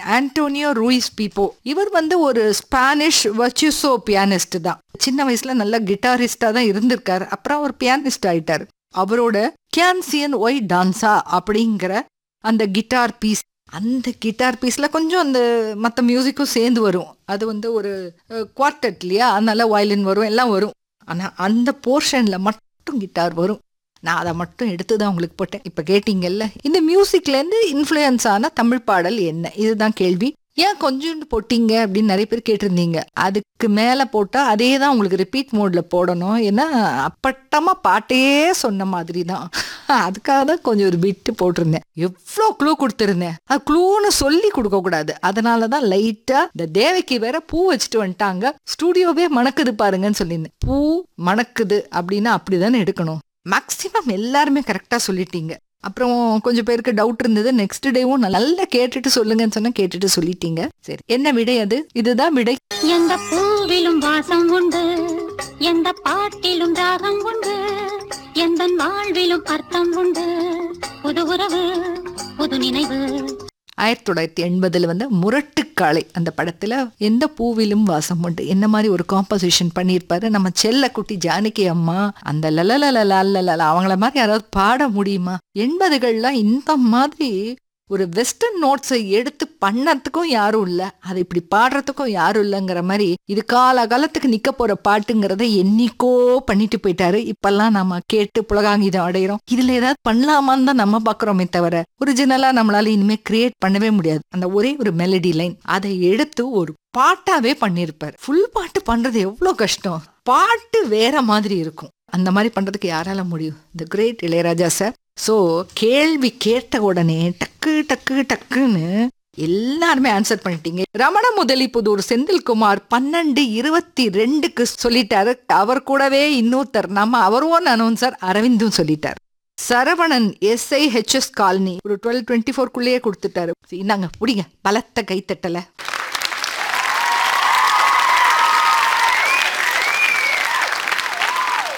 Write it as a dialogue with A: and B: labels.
A: Antonio Ruiz பீப்போ இவர் வந்து ஒரு ஸ்பானிஷ் வச்சுசோ பியானிஸ்ட் தான் சின்ன வயசுல நல்ல கிட்டாரிஸ்டா தான் இருந்திருக்காரு அப்புறம் அவர் பியானிஸ்ட் ஆயிட்டாரு அவரோட கேன்சியன் ஒய் டான்ஸா அப்படிங்கிற அந்த கிட்டார் பீஸ் அந்த கிட்டார் பீஸ்ல கொஞ்சம் அந்த மற்ற மியூசிக்கும் சேர்ந்து வரும் அது வந்து ஒரு குவார்டட் இல்லையா அதனால வயலின் வரும் எல்லாம் வரும் ஆனா அந்த போர்ஷன்ல மட்டும் கிட்டார் வரும் நான் அதை மட்டும் எடுத்து தான் உங்களுக்கு போட்டேன் இப்போ கேட்டீங்கல்ல இந்த மியூசிக்லேருந்து இன்ஃப்ளூயன்ஸ் ஆன தமிழ் பாடல் என்ன இதுதான் கேள்வி ஏன் கொஞ்சோண்டு போட்டீங்க அப்படின்னு நிறைய பேர் கேட்டிருந்தீங்க அதுக்கு மேலே போட்டால் அதே தான் உங்களுக்கு ரிப்பீட் மோடில் போடணும் ஏன்னா அப்பட்டமாக பாட்டே சொன்ன மாதிரி தான் அதுக்காக தான் கொஞ்சம் ஒரு பிட்டு போட்டிருந்தேன் எவ்வளோ க்ளூ கொடுத்துருந்தேன் அது க்ளூன்னு சொல்லி கொடுக்கக்கூடாது அதனால தான் லைட்டாக இந்த தேவைக்கு வேற பூ வச்சுட்டு வந்துட்டாங்க ஸ்டூடியோவே மணக்குது பாருங்கன்னு சொல்லியிருந்தேன் பூ மணக்குது அப்படின்னா அப்படி தானே எடுக்கணும் மேக்சிமம் எல்லாருமே கரெக்டாக சொல்லிட்டீங்க அப்புறம் கொஞ்சம் பேருக்கு டவுட் இருந்தது நெக்ஸ்ட் டேவும் நல்லா கேட்டுட்டு சொல்லுங்கன்னு சொன்னா கேட்டுட்டு சொல்லிட்டீங்க சரி என்ன விடை அது இதுதான் விடை
B: எந்த பூவிலும் வாசம் உண்டு எந்த பாட்டிலும் ராகம் உண்டு எந்த வாழ்விலும் அர்த்தம் உண்டு புது உறவு புது நினைவு
A: ஆயிரத்தி தொள்ளாயிரத்தி எண்பதுல வந்து முரட்டுக்காளை அந்த படத்துல எந்த பூவிலும் வாசம் உண்டு என்ன மாதிரி ஒரு காம்போசிஷன் பண்ணியிருப்பாரு நம்ம செல்ல குட்டி ஜானகி அம்மா அந்த லலலலலலல அவங்கள மாதிரி யாராவது பாட முடியுமா எண்பதுகள்லாம் இந்த மாதிரி ஒரு வெஸ்டர்ன் நோட்ஸை எடுத்து பண்ணறதுக்கும் யாரும் இல்ல அதை இப்படி பாடுறதுக்கும் யாரும் இல்லைங்கிற மாதிரி இது கால காலத்துக்கு நிக்க போற பாட்டுங்கிறத என்னைக்கோ பண்ணிட்டு போயிட்டாரு இப்பெல்லாம் நாம கேட்டு புலகாங்கிதம் அடையிறோம் இதுல ஏதாவது பண்ணலாமான்னு தான் நம்ம பாக்குறோமே தவிர ஒரிஜினலா நம்மளால இனிமே கிரியேட் பண்ணவே முடியாது அந்த ஒரே ஒரு மெலடி லைன் அதை எடுத்து ஒரு பாட்டாவே பண்ணியிருப்பாரு ஃபுல் பாட்டு பண்றது எவ்வளவு கஷ்டம் பாட்டு வேற மாதிரி இருக்கும் அந்த மாதிரி பண்றதுக்கு யாரால முடியும் the great Ilaiyaraaja sir so கேள்வி கேட்ட உடனே டக்கு டக்கு டக்குன்னு எல்லாருமே ஆன்சர் பண்ணிட்டீங்க ரமண முதலிப்புதூர் செந்தில்குமார் பன்னெண்டு இருபத்தி ரெண்டுக்கு சொல்லிட்டாரு அவர் கூடவே இன்னொருத்தர் நம்ம அவரும் அனௌன்சர் அரவிந்தும் சொல்லிட்டார் சரவணன் எஸ்ஐ ஹெச்எஸ் காலனி ஒரு டுவெல் டுவெண்ட்டி ஃபோர்க்குள்ளேயே கொடுத்துட்டாரு இந்தாங்க பிடிங்க பலத்த கைத்தட்டல